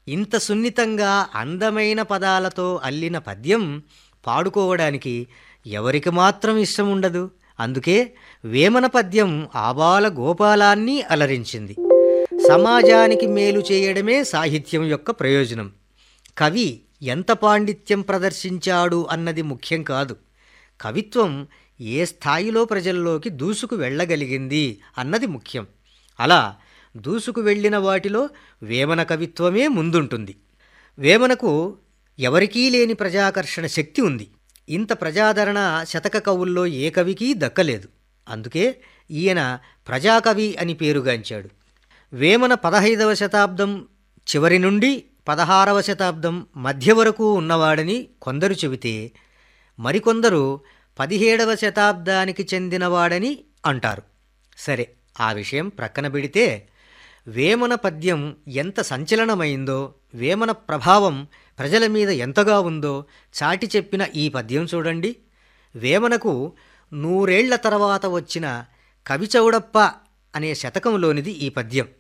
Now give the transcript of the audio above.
ఇంత సున్నితంగా అందమైన పదాలతో అల్లిన పద్యం పాడుకోవడానికి ఎవరికి మాత్రం ఇష్టం ఉండదు అందుకే వేమన పద్యం ఆబాల గోపాలాన్ని అలరించింది సమాజానికి మేలు చేయడమే సాహిత్యం యొక్క ప్రయోజనం కవి ఎంత పాండిత్యం ప్రదర్శించాడు అన్నది ముఖ్యం కాదు కవిత్వం ఏ స్థాయిలో ప్రజల్లోకి దూసుకు వెళ్ళగలిగింది అన్నది ముఖ్యం అలా దూసుకు వెళ్ళిన వాటిలో వేమన కవిత్వమే ముందుంటుంది వేమనకు ఎవరికీ లేని ప్రజాకర్షణ శక్తి ఉంది ఇంత ప్రజాదరణ శతక కవుల్లో ఏ కవికి దక్కలేదు అందుకే ఈయన ప్రజాకవి అని పేరుగాంచాడు వేమన పదహైదవ శతాబ్దం చివరి నుండి పదహారవ శతాబ్దం మధ్య వరకు ఉన్నవాడని కొందరు చెబితే మరికొందరు పదిహేడవ శతాబ్దానికి చెందినవాడని అంటారు సరే ఆ విషయం ప్రక్కన పెడితే వేమన పద్యం ఎంత సంచలనమైందో వేమన ప్రభావం ప్రజల మీద ఎంతగా ఉందో చాటి చెప్పిన ఈ పద్యం చూడండి వేమనకు నూరేళ్ల తర్వాత వచ్చిన కవిచౌడప్ప అనే శతకంలోనిది ఈ పద్యం